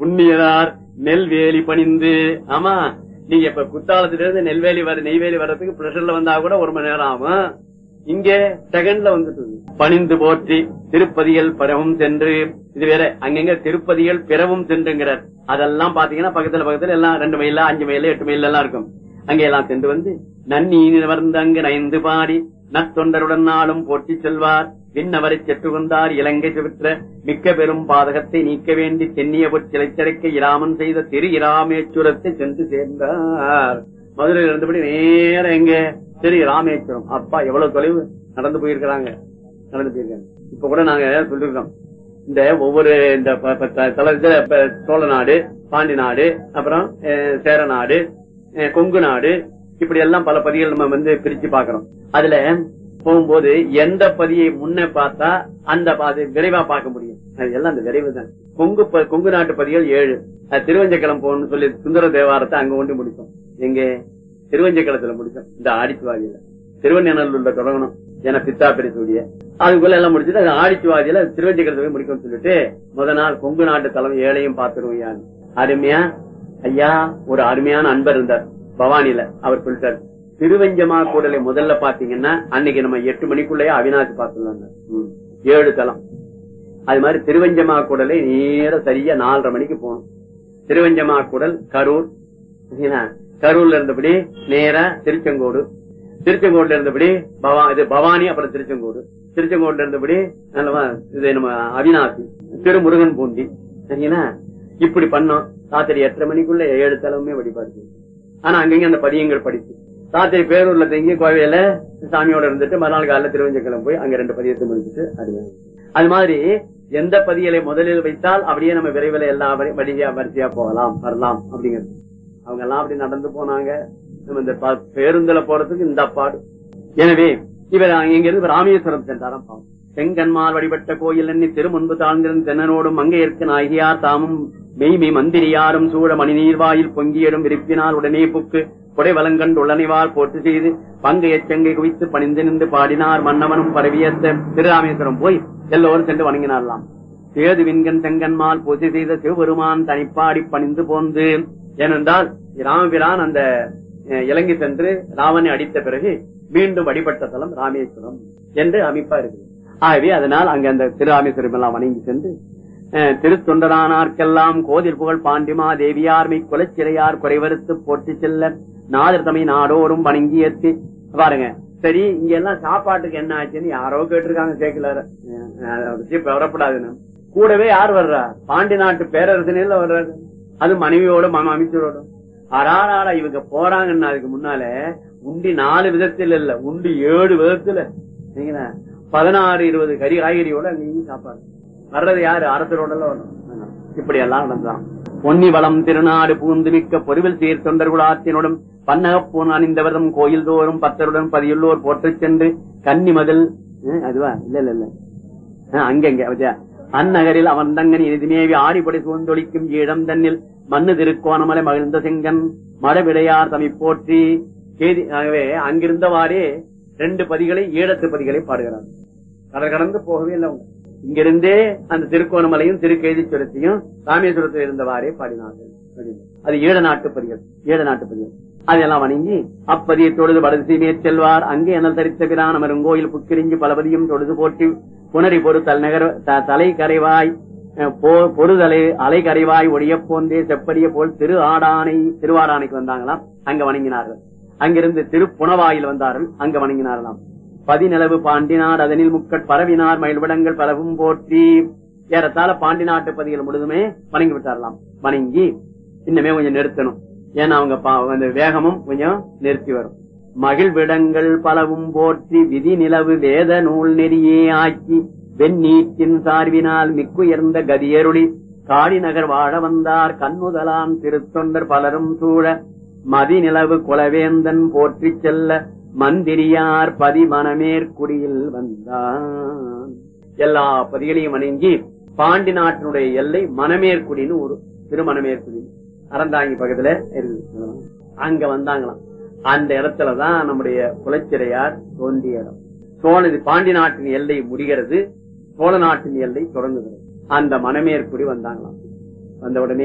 புண்ணியரார் நெல்வேலி பணிந்து ஆமா நீங்க இப்ப குத்தாலத்துல இருந்து நெல்வேலி வர நெய்வேலி வர்றதுக்கு பிரஷர்ல வந்தா கூட ஒரு மணி நேரம் ஆகும் இங்க செகண்ட்ல வந்துட்டு பணிந்து போற்றி திருப்பதிகள் பிறவும் சென்று இது வேற அங்கங்க திருப்பதிகள் பிறவும் சென்றுங்கிறார் அதெல்லாம் பாத்தீங்கன்னா பக்கத்துல பக்கத்துல எல்லாம் ரெண்டு மைல்ல அஞ்சு மைல்ல எட்டு மைல்ல எல்லாம் இருக்கும் அங்க எல்லாம் சென்று வந்து நன்னி நிவர்ந்து அங்கு நைந்து பாடி நற்தொண்டருடன் நாளும் போற்றி செல்வார் விண்ணவரை செற்று கொண்டார் இலங்கை செவிற்ற மிக்க பெரும் பாதகத்தை நீக்க வேண்டி தென்னிய பொச்சிலைச்சரைக்க இராமன் செய்த திரு இராமேச்சுரத்தை சென்று சேர்ந்தார் மதுரையில் இருந்தபடி நேர எங்க திரு ராமேஸ்வரம் அப்பா எவ்வளவு தொலைவு நடந்து போயிருக்கிறாங்க நடந்து போயிருக்காங்க இப்ப கூட நாங்க சொல்லிருக்கோம் இந்த ஒவ்வொரு இந்த ப- ப- த- தலத்துல இப்ப சோழ நாடு பாண்டி நாடு அப்புறம் அஹ், சேர நாடு அஹ், கொங்கு நாடு இப்படி எல்லாம் பல பதிகள் நம்ம வந்து பிரிச்சு பாக்குறோம் அதுல போகும்போது எந்த பதியை முன்ன பார்த்தா அந்த பாதை விரைவா பார்க்க முடியும் அது எல்லாம் அந்த விரைவு தான் கொங்கு ப- கொங்கு நாட்டு பதிகள் ஏழு அது திருவஞ்சக்கிழம் போகணும்னு சொல்லி சுந்தர தேவாரத்தை அங்க கொண்டு முடிச்சோம் எங்க திருவஞ்சக்கிழத்துல முடிச்சோம் இந்த ஆடிச்சுவாதியில திருவண்ணூர்ல தொடங்கணும் என பித்தா பெரிய அதுக்குள்ள எல்லாம் முடிச்சுட்டு அது ஆடிச்சுவாதியில திருவஞ்சக்கிழத்தை போய் முடிக்கணும்னு சொல்லிட்டு முத நாள் கொங்கு நாட்டு தலைமை ஏழையும் பார்த்துருவோம் அருமையா ஐயா ஒரு அருமையான அன்பர் இருந்தார் பவானில அவர் சொல்லிட்டார் திருவஞ்சமா கூடலை முதல்ல பாத்தீங்கன்னா அன்னைக்கு நம்ம எட்டு மணிக்குள்ளேயே அவினாசி பார்த்துலாம் ஏழு தலம் அது மாதிரி திருவஞ்சமா கூடலை நேர சரியா நாலரை மணிக்கு போகணும் திருவஞ்சமா கூடல் கரூர் சரிங்களா? கரூர்ல இருந்தபடி நேரா திருச்செங்கோடு திருச்செங்கோடுல இருந்தபடி பவா இது பவானி அப்புறம் திருச்செங்கோடு திருச்செங்கோடுல இருந்தபடி நல்லவா, இது நம்ம அவினாசி திருமுருகன் பூண்டி சரிங்களா இப்படி பண்ணோம் ராத்திரி எட்டரை மணிக்குள்ள ஏழு தலவுமே வழிபாடு செய்யும். ஆனா அங்கங்க அந்த பதியங்கள் படிச்சு ராத்திரி பேரூர்ல தங்கி கோவையில சாமியோட இருந்துட்டு மறுநாள் காலையில திருவஞ்சக்கிழமை போய் அங்க ரெண்டு பதியத்தை முடிச்சுட்டு அருமையா அது மாதிரி எந்த பதியலை முதலில் வைத்தால் அப்படியே நம்ம விரைவில் எல்லா வரி- வரிசையா வரிசையா போகலாம் வரலாம் அப்படிங்கிறது அவங்க எல்லாம் அப்படி நடந்து போனாங்க நம்ம இந்த ப- பேருந்துல போறதுக்கு இந்த பாடு எனவே இவர் இங்க இருந்து ராமேஸ்வரம் சென்றாராம் பாவம் செங்கன்மால் வழிபட்ட கோயில் எண்ணி திருமுன்பு தாழ்ந்திருந்த தென்னனோடும் மங்கையர்க்கு நாயகியார் தாமும் மெய்மை மந்திரியாரும் சூழ மணிநீர் வாயில் பொங்கியிடும் விருப்பினால் உடனே புக்கு கொடை வலங்கண்டு உள்ளனைவால் போட்டு செய்து பங்கைய செங்கை குவித்து பணிந்து நின்று பாடினார் மன்னவனும் பரவியத்த திருராமேஸ்வரம் போய் எல்லோரும் சென்று வணங்கினாரலாம் சேது விண்கண் செங்கன்மால் பூஜை செய்த சிவபெருமான் தனிப்பாடி பணிந்து போந்து ஏனென்றால் ராமபிரான் அந்த அஹ், இலங்கை சென்று ராவனை அடித்த பிறகு மீண்டும் வழிபட்ட தலம் ராமேஸ்வரம் என்று அமைப்பா இருக்குது ஆகவே அதனால் அங்க அந்த திரு ராமேஸ்வரம் எல்லாம் வணங்கி சென்று அஹ், திருத்தொண்டரானார்க்கெல்லாம் கோதில் புகழ் பாண்டிமா தேவியார்மை குலச்சிறையார் குறைவறுத்து போற்றி செல்ல நாதர் தமை நாடோறும் வணங்கியத்து பாருங்க சரி இங்க எல்லாம் சாப்பாட்டுக்கு என்ன ஆச்சுன்னு யாரோ கேட்டிருக்காங்க கேட்கலாரு வரப்படாதுன்னு கூடவே யார் வர்றா பாண்டி நாட்டு பேரரசனில் வர்றாரு அது மனைவியோட மன அமைச்சரோட அராராடா இவங்க போறாங்கன்னா அதுக்கு முன்னால உண்டி நாலு விதத்துல இல்ல உண்டி ஏழு விதத்துல சரிங்களா? பதினாறு இருபது கறி காய்கறியோட அங்கேயும் சாப்பாடு வர்றது யாரு அரசரோட எல்லாம் வரணும் இப்படி எல்லாம் நடந்தான் பொன்னி வளம் திருநாடு பூந்து மிக்க பொருவில் சீர் தொண்டர்குலாத்தினுடன் பன்னகப்பூன் அணிந்தவரும் கோயில் தோறும் பத்தருடன் பதியுள்ளோர் போற்றுச் சென்று கன்னி மதில் அஹ், அதுவா இல்ல இல்ல இல்ல அஹ், அங்கங்க பாத்தியா? அந்நகரில் அவன் தங்கன் இனிதுமேவி ஆடிப்படை சூழ்ந்தொழிக்கும் ஈழம் தன்னில் மண்ணு திருக்கோணமலை மகிழ்ந்த செங்கன் மடவிடையார் தமை போற்றி கேதி ஆகவே அங்கிருந்தவாறே ரெண்டு பதிகளை ஈழத்து பதிகளை பாடுகிறார் கடல் கடந்து போகவே இல்லை அவங்க இங்கிருந்தே அந்த திருக்கோணமலையும் திருக்கேதி சுரத்தையும் ராமேஸ்வரத்தில் இருந்தவாறே பாடினார்கள் அப்படின்னு. அது ஈழ நாட்டு பதிகள் ஈழ நாட்டு பதிகள் அதெல்லாம் வணங்கி அப்பதியை தொழுது வடதிசை மேற்செல்வார் அங்கே எனல் தரித்த பிரான் அமருங்கோயில் புக்கிரிஞ்சு பலபதியும் தொழுது போற்றி புனரி பொறு தலைநகர் த- தலை கரைவாய் அஹ், போ- பொறுதலை அலை கரைவாய் ஒடிய போந்தே செப்படிய போல் திரு ஆடானை திருவாடானைக்கு வந்தாங்களாம் அங்க வணங்கினார்கள் அங்கிருந்து திருப்புணவாயில் வந்தார்கள் அங்க வணங்கினார்களாம் பதிநிலவு பாண்டினார் அதனில் முக்கட் பரவினார் மயில்விடங்கள் பலவும் போற்றி ஏறத்தாழ பாண்டி நாட்டு பதிகள் முழுதுமே வணங்கி விட்டாரலாம் வணங்கி இன்னுமே கொஞ்சம் நிறுத்தணும் ஏன்னா அவங்க பா- அந்த வேகமும் கொஞ்சம் நிறுத்தி வரும் மகிழ்விடங்கள் பலவும் போற்றி விதி நிலவு வேத நூல் நெறியே ஆக்கி வெண்ணீற்றின் சார்பினால் மிக்குயர்ந்த கதியருளி காடி நகர் வாழ வந்தார் கண்ணுதலான் திருத்தொண்டர் பலரும் சூழ மதிநிலவு குலவேந்தன் போற்றிச் செல்ல மந்திரியார் பதிமணமேற்குடியில் வந்தான் எல்லா பதிகளையும் வணங்கி பாண்டி நாட்டினுடைய எல்லை மணமேற்குடின்னு ஒரு திருமணமேற்குடி அறந்தாங்கி பக்கத்துல இருக்குது அங்க வந்தாங்களாம் அந்த இடத்துலதான் நம்முடைய குலச்சிறையார் தோன்றிய இடம் சோழ இது பாண்டி நாட்டின் எல்லை முடிகிறது சோழ நாட்டின் எல்லை தொடங்குகிறது அந்த மணமேற்குடி வந்தாங்களாம் வந்த உடனே